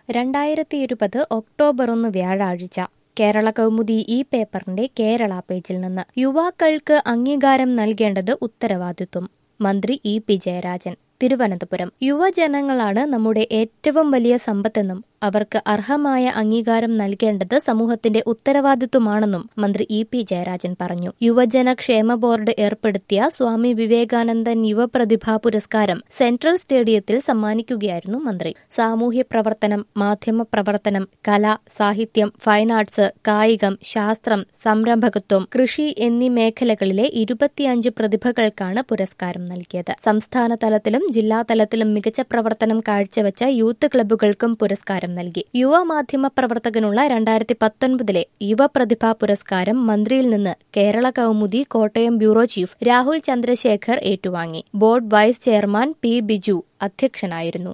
രണ്ടായിരത്തി ഇരുപത് ഒക്ടോബർ ഒന്ന് വ്യാഴാഴ്ച കേരള കൗമുദി ഈ പേപ്പറിന്റെ കേരള പേജിൽ നിന്ന് യുവാക്കൾക്ക് അംഗീകാരം നൽകേണ്ടത് ഉത്തരവാദിത്വം മന്ത്രി ഇ പി ജയരാജൻ തിരുവനന്തപുരം യുവജനങ്ങളാണ് നമ്മുടെ ഏറ്റവും വലിയ സമ്പത്തെന്നും അവർക്ക് അർഹമായ അംഗീകാരം നൽകേണ്ടത് സമൂഹത്തിന്റെ ഉത്തരവാദിത്വമാണെന്നും മന്ത്രി ഇ പി ജയരാജൻ പറഞ്ഞു യുവജന ക്ഷേമ ബോർഡ് ഏർപ്പെടുത്തിയ സ്വാമി വിവേകാനന്ദൻ യുവപ്രതിഭാ പുരസ്കാരം സെൻട്രൽ സ്റ്റേഡിയത്തിൽ സമ്മാനിക്കുകയായിരുന്നു മന്ത്രി സാമൂഹ്യ പ്രവർത്തനം മാധ്യമ പ്രവർത്തനം കല സാഹിത്യം ഫൈൻ ആർട്സ് കായികം ശാസ്ത്രം സംരംഭകത്വം കൃഷി എന്നീ മേഖലകളിലെ ഇരുപത്തിയഞ്ച് പ്രതിഭകൾക്കാണ് പുരസ്കാരം നൽകിയത് സംസ്ഥാന തലത്തിലും ജില്ലാതലത്തിലും മികച്ച പ്രവർത്തനം കാഴ്ചവെച്ച യൂത്ത് ക്ലബ്ബുകൾക്കും പുരസ്കാരം നൽകി യുവ മാധ്യമ പ്രവർത്തകനുള്ള രണ്ടായിരത്തി പത്തൊൻപതിലെ യുവപ്രതിഭാ പുരസ്കാരം മന്ത്രിയിൽ നിന്ന് കേരള കൗമുദി കോട്ടയം ബ്യൂറോ ചീഫ് രാഹുൽ ചന്ദ്രശേഖർ ഏറ്റുവാങ്ങി board vice chairman P Biju അധ്യക്ഷനായിരുന്നു